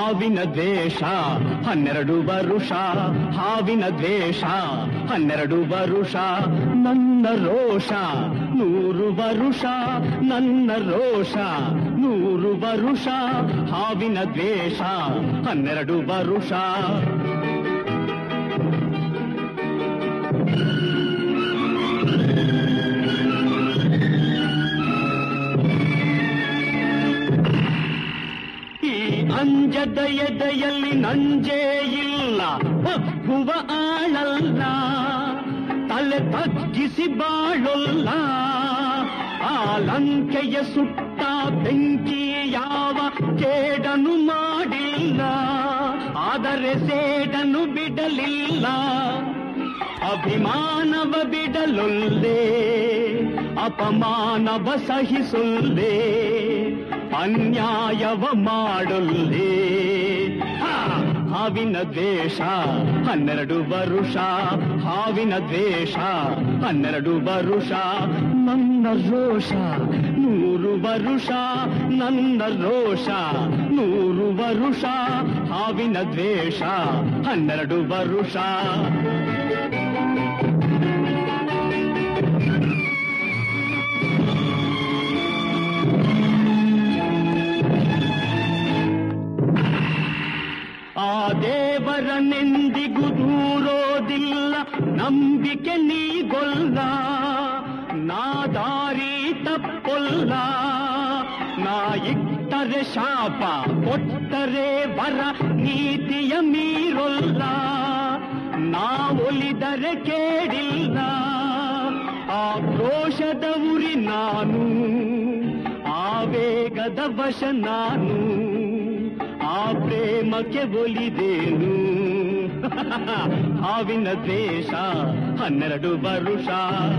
ಹಾವಿನ ದ್ವೇಷ ಹನ್ನೆರಡು ವರುಷ ಹಾವಿನ ದ್ವೇಷ ಹನ್ನೆರಡು ವರುಷ ನನ್ನ ರೋಷ ನೂರು ವರುಷ ನನ್ನ ರೋಷ ನೂರು ವರುಷ ಹಾವಿನ ದ್ವೇಷ ಹನ್ನೆರಡು ವರುಷ ಈ ಅಂಜದ ಎದೆಯಲ್ಲಿ ನಂಜೇ ಇಲ್ಲ ಒಪ್ಪುವ ಆಳಲ್ಲ ತಲೆ ತಗ್ಗಿಸಿ ಬಾಳೊಲ್ಲ ಆ ಲಂಕೆಯ ಸುಟ್ಟ ಬೆಂಕಿ ಯಾವ ಕೇಡನು ಮಾಡಿಲ್ಲ ಆದರೆ ಸೇಡನು ಬಿಡಲಿಲ್ಲ ಅಭಿಮಾನವ ಬಿಡಲೊಲ್ಲೆ ಅಪಮಾನವ ಸಹಿಸೊಲ್ಲೆ ಅನ್ಯಾಯವ ಮಾಡೊಲ್ಲೆ ಹಾ! ಹಾವಿನ ದ್ವೇಷ ಹನ್ನೆರಡು ವರುಷ ಹಾವಿನ ದ್ವೇಷ ಹನ್ನೆರಡು ವರುಷ ನನ್ನ ರೋಷ ನೂರು ವರುಷ ನನ್ನ ರೋಷ ನೂರು ವರುಷ ಹಾವಿನ ದ್ವೇಷ ಹನ್ನೆರಡು ವರುಷ ಆ ದೇವರನೆಂದಿಗೂ ದೂರೋದಿಲ್ಲ ನಂಬಿಕೆ ನೀಗೊಲ್ಲ ನಾ ದಾರಿ ತಪ್ಪೊಲ್ಲ ನಾ ಇಟ್ಟರೆ ಶಾಪ ಕೊಟ್ಟರೆ ವರ ನೀತಿಯ ಮೀರೊಲ್ಲ ನಾ ಒಲಿದರೆ ಕೇಳಿಲ್ಲ ಆ ಕ್ರೋಶದ ಉರಿ ನಾನು ಆವೇಗದ ವಶ ನಾನು ಆ ಪ್ರೇಮಕ್ಕೆ ಒಲಿದೇನು ಹಾವಿನ ದ್ವೇಷ ಹನ್ನೆರಡು ವರುಷ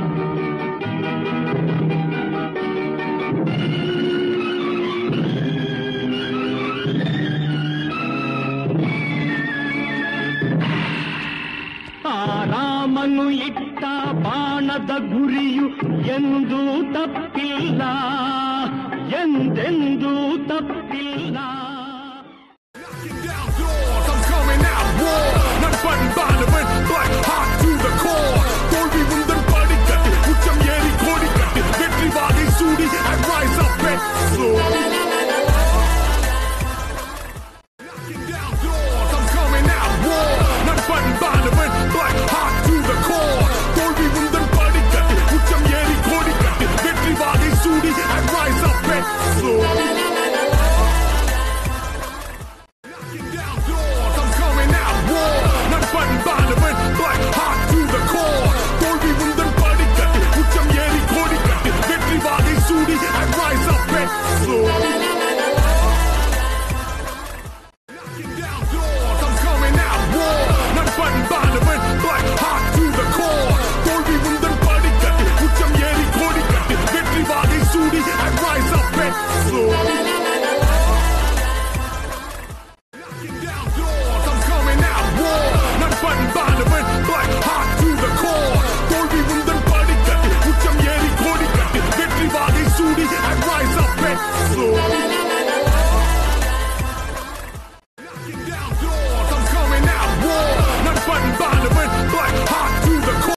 ಆ ರಾಮನು ಇಟ್ಟ ಬಾಣದ ಗುರಿಯು ಎಂದೂ ತಪ್ಪಿಲ್ಲ ಎಂದೆಂದೂ ತಪ್ಪಿಲ್ಲ